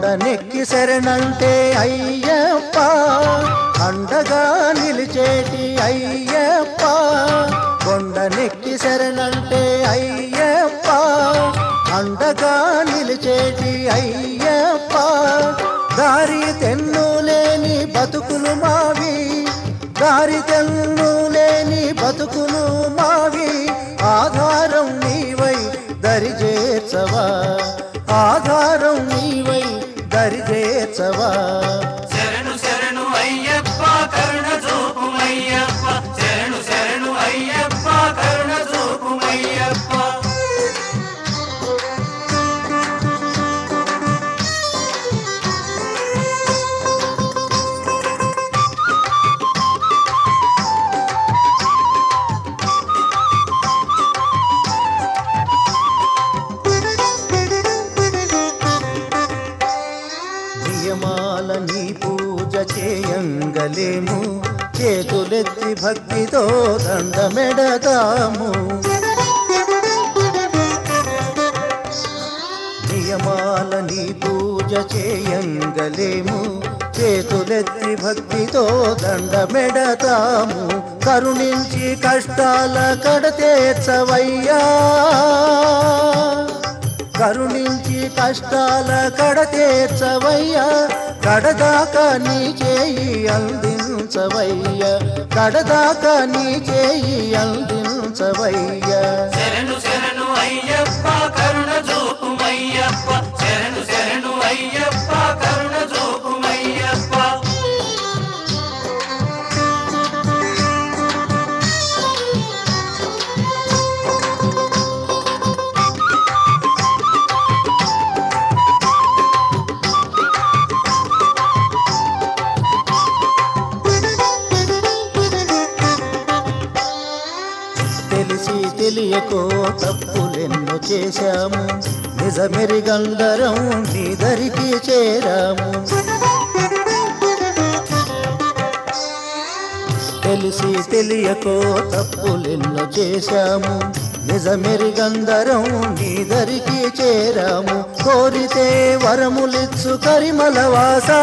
కొండనెక్కి శరణంటే అయ్యప్ప అండగా నిలిచేటి అయ్యప్ప కొండనెక్కి శరణంటే అయ్యప్ప అండగా నిలిచేటి అయ్యప్ప దారి తెన్ను లేని బతుకులు మావి దారి తెన్ను లేని బతుకులు మావి ఆధారం నీవై దరిచేర్చవా ఆధారం నీవై దరిచేర్చవా శరణు శరణు అయ్యప్ప కరుణ చూపుమయ్యప్ప శరణు శరణు అయ్యప్ప కరుణ చూపుమయ్యప్ప నియమాల నీ పూజ చేయంగలేము చేతులెత్తి భక్తితో దండమెడదాము నియమాల నీ పూజ చేయంగలేము చేతులెత్తి భక్తితో దండమెడతాము కరుణించి కష్టాల కడతేర్చవయ్యా కరుణించి కష్టాల కడతేర్చవయ్యా కడదాకా నీ చేయి అందించవయ్యా కడదాకా నీ చేయి అందించవయ్యా శరణు శరణు అయ్యప్ప కరుణ చూపుమయ్యప్ప శరణు శరణు అయ్యప్ప కరుణ చూపుమయ్యప్ప తెలిసి తెలియకో తప్పులెన్నో చేశాము నిజమెరిగందరం నీ దరికి చేరాము తెలిసి తెలియకో తప్పులెన్నో చేశాము నిజమెరిగందరం నీ దరికి చేరాము కోరితే వరములిచ్చు కరిమలవాసా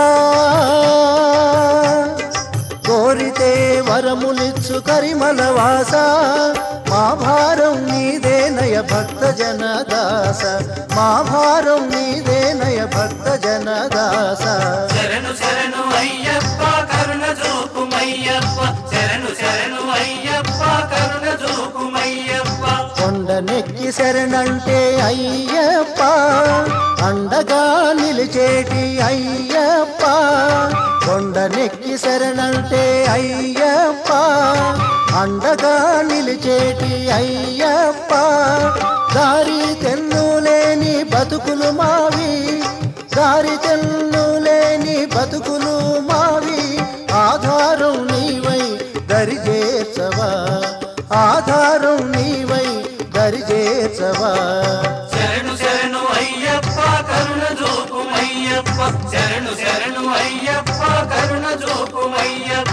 కోరితే వరములిచ్చు కరిమలవాస మా భారం నీదేనయ భక్త జనదాస మా భారం నీదేనయ భక్త జనదాస శరణు శరణు అయ్యప్ప కరుణ చూపుమయ్యప్ప శరణు శరణు అయ్యప్ప కరుణ చూపుమయ్యప్ప కొండనెక్కి శరణంటే అయ్యప్ప అండగా నిలిచేటి అయ్యప్ప కొండనెక్కి శరణంటే అయ్యప్ప అండగా నిలిచేటి అయ్యప్ప దారి తెన్ను లేని బతుకులు మావి దారి తెన్ను లేని బతుకులు మావి ఆధారం నీవై దరిచేర్చవా ఆధారం నీవై దరిచేర్చవా శరణు శరణు అయ్యప్ప కరుణ చూపుమయ్యప్ప శరణు శరణు అయ్యప్ప కరుణ చూపుమయ్యప్ప